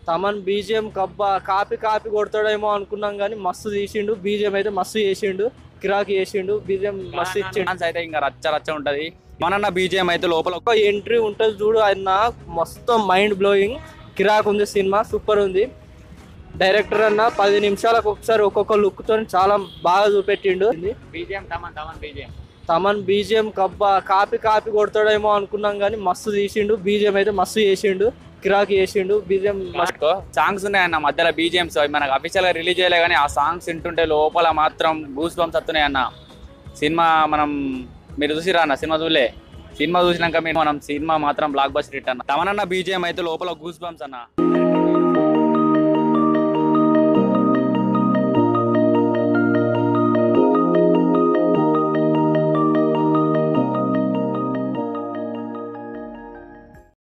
Thaman BGM కబ్బా copy copy కొడతాడేమో అనుకున్నాం కానీ మస్తు తీసిండు బీజిఎం అయితే మస్తు చేసిండు కిరాకి చేసిండు బీజిఎం మస్తు ఇచ్చిండు డాన్స్ అయితే ఇంకా రచ్చ రచ్చ ఉంటది మనన్న బీజిఎం అయితే లోపల ఒక ఎంట్రీ ఉంటుంది చూడు ఆయన మొత్తం మైండ్ బ్లోయింగ్ కిరాక్ ఉంది సినిమా సూపర్ ఉంది డైరెక్టర్ అన్న పది నిమిషాలకు ఒకసారి ఒక్కొక్క లుక్ తో చాలా బాగా చూపెట్టిండు BGM Thaman Thaman BGM Thaman BGM కబ్బా కాపీ కాపీ కొడతాడేమో అనుకున్నాం కానీ మస్తు తీసిండు బీజిఎం అయితే మస్తు చేసిండు కిరాకి చేసిండు బీజిఎం మస్తు సాంగ్స్ ఉన్నాయన్న మధ్యలో బీజిఎంస్ మనకు అఫీషియల్ గా రిలీజ్ చేయలే కానీ ఆ సాంగ్స్ వింటుంటే లోపల మాత్రం గూస్ బంప్స్ వస్తున్నాయి అన్న సినిమా మనం మీరు చూసిరా అన్న సినిమా చూడలే సినిమా చూసినాక మీరు మనం సినిమా మాత్రం బ్లాక్ బస్టర్ హిట్ అన్న తమనన్న బీజిఎం అయితే లోపల గూస్ బంప్స్ అన్న